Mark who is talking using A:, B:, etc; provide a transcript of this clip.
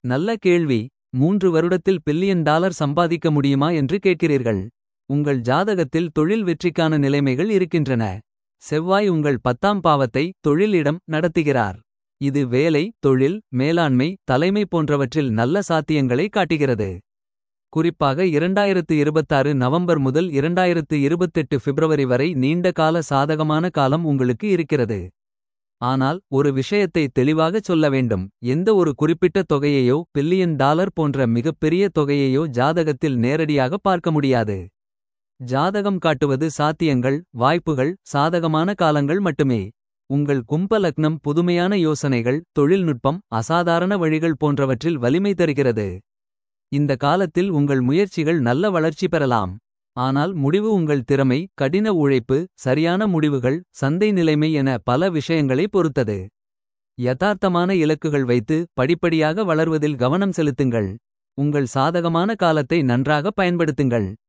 A: நல்ல கேள்வி மூன்று வருடத்தில் பில்லியன் டாலர் சம்பாதிக்க முடியுமா என்று கேட்கிறீர்கள். உங்கள் ஜாதகத்தில் தொழில் வெற்றிக்கான நிலைமைகள் இருக்கின்றன. செவ்வாய் உங்கள் பத்தாம் பாவத்தை தொழில் இடம் நடத்துகிறார். இது வேலை தொழில் மேலாண்மை தலைமை போன்றவற்றில் நல்ல சாத்தியங்களை காட்டுகிறது. குறிப்பாக 2026 நவம்பர் முதல் 2028 பிப்ரவரி வரை நீண்ட கால சாதகமான காலம் உங்களுக்கு இருக்கிறது. ஆனால் ஒரு விஷயத்தை தெளிவாகச் சொல்ல வேண்டும். எந்த ஒரு குறிப்பிட்ட தொகையையோ பில்லியன் டாலர் போன்ற மிகப்பெரிய தொகையையோ ஜாதகத்தில் நேரடியாக பார்க்க முடியாது. ஜாதகம் காட்டுவது சாத்தியங்கள் வாய்ப்புகள் சாதகமான காலங்கள் மட்டுமே. உங்கள் கும்ப லக்னம் புதுமையான யோசனைகள் தொழில்நுட்பம் அசாதாரண வழிகள் போன்றவற்றில் வலிமை தருகிறது. இந்த காலத்தில் உங்கள் முயற்சிகள் நல்ல வளர்ச்சி பெறலாம். ஆனால் முடிவு உங்கள் திறமை கடின உழைப்பு சரியான முடிவுகள் சந்தை நிலைமை என பல விஷயங்களை பொறுத்தது. யதார்த்தமான இலக்குகள் வைத்து படிப்படியாக வளர்வதில் கவனம் செலுத்துங்கள். உங்கள் சாதகமான காலத்தை நன்றாக பயன்படுத்துங்கள்.